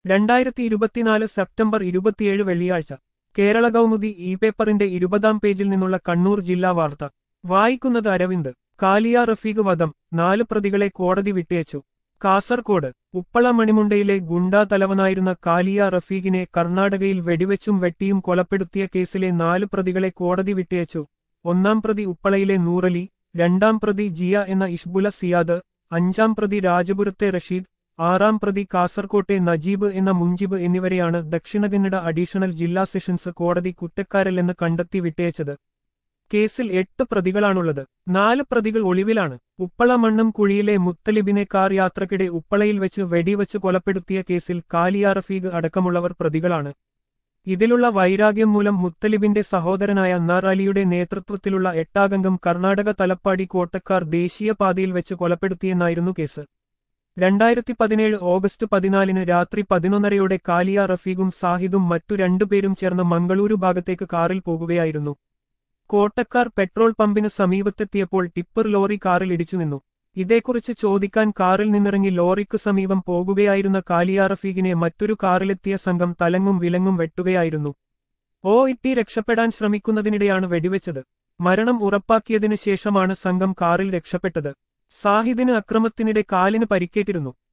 രണ്ടായിരത്തി ഇരുപത്തിനാല് സെപ്റ്റംബർ ഇരുപത്തിയേഴ് വെള്ളിയാഴ്ച കേരള കൗമുദി ഇ പേപ്പറിന്റെ ഇരുപതാം പേജിൽ നിന്നുള്ള കണ്ണൂർ ജില്ലാ വാർത്ത വായിക്കുന്നത് അരവിന്ദ് കാലിയ റഫീഖ് വധം നാല് പ്രതികളെ കോടതി വിട്ടയച്ചു കാസർകോട് ഉപ്പള മണിമുണ്ടയിലെ ഗുണ്ടാ തലവനായിരുന്ന കാലിയ റഫീഖിനെ കർണാടകയിൽ വെടിവെച്ചും വെട്ടിയും കൊലപ്പെടുത്തിയ കേസിലെ നാല് പ്രതികളെ കോടതി വിട്ടയച്ചു ഒന്നാം പ്രതി ഉപ്പളയിലെ നൂറലി രണ്ടാം പ്രതി ജിയ എന്ന ഇഷ്ബുല സിയാദ് അഞ്ചാം പ്രതി രാജപുരത്തെ റഷീദ് ആറാം പ്രതി കാസർകോട്ടെ നജീബ് എന്ന മുഞ്ചിബ് എന്നിവരെയാണ് ദക്ഷിണ കന്നഡ അഡീഷണൽ ജില്ലാ സെഷൻസ് കോടതി കുറ്റക്കാരല്ലെന്ന് കണ്ടെത്തി വിട്ടയച്ചത് കേസിൽ എട്ട് പ്രതികളാണുള്ളത് നാല് പ്രതികൾ ഒളിവിലാണ് ഉപ്പള മണ്ണും കുഴിയിലെ മുത്തലിബിനെ കാർ യാത്രക്കിടെ ഉപ്പളയിൽ വെച്ച് വെടിവെച്ച് കൊലപ്പെടുത്തിയ കേസിൽ കാലിയ റഫീഖ് അടക്കമുള്ളവർ പ്രതികളാണ് ഇതിലുള്ള വൈരാഗ്യം മൂലം മുത്തലിബിന്റെ സഹോദരനായ നർ അലിയുടെ നേതൃത്വത്തിലുള്ള എട്ടാഗംഗം കർണാടക തലപ്പാടി കോട്ടക്കാർ ദേശീയപാതയിൽ വെച്ച് കൊലപ്പെടുത്തിയെന്നായിരുന്നു കേസ് രണ്ടായിരത്തി പതിനേഴ് ഓഗസ്റ്റ് പതിനാലിന് രാത്രി പതിനൊന്നരയോടെ കാലിയ റഫീഖും സാഹിദും മറ്റു രണ്ടുപേരും ചേർന്ന് മംഗളൂരു ഭാഗത്തേക്ക് കാറിൽ പോകുകയായിരുന്നു കോട്ടക്കാർ പെട്രോൾ പമ്പിന് സമീപത്തെത്തിയപ്പോൾ ടിപ്പർ ലോറി കാറിൽ ഇടിച്ചു നിന്നു ഇതേക്കുറിച്ച് ചോദിക്കാൻ കാറിൽ നിന്നിറങ്ങി ലോറിക്ക് സമീപം പോകുകയായിരുന്ന കാലിയ റഫീഖിനെ മറ്റൊരു കാറിലെത്തിയ സംഘം തലങ്ങും വിലങ്ങും വെട്ടുകയായിരുന്നു ഓ ഇട്ടി രക്ഷപ്പെടാൻ ശ്രമിക്കുന്നതിനിടെയാണ് വെടിവെച്ചത് മരണം ഉറപ്പാക്കിയതിനു ശേഷമാണ് സംഘം കാറിൽ രക്ഷപ്പെട്ടത് സാഹിദിന് അക്രമത്തിനിടെ കാലിന് പരിക്കേറ്റിരുന്നു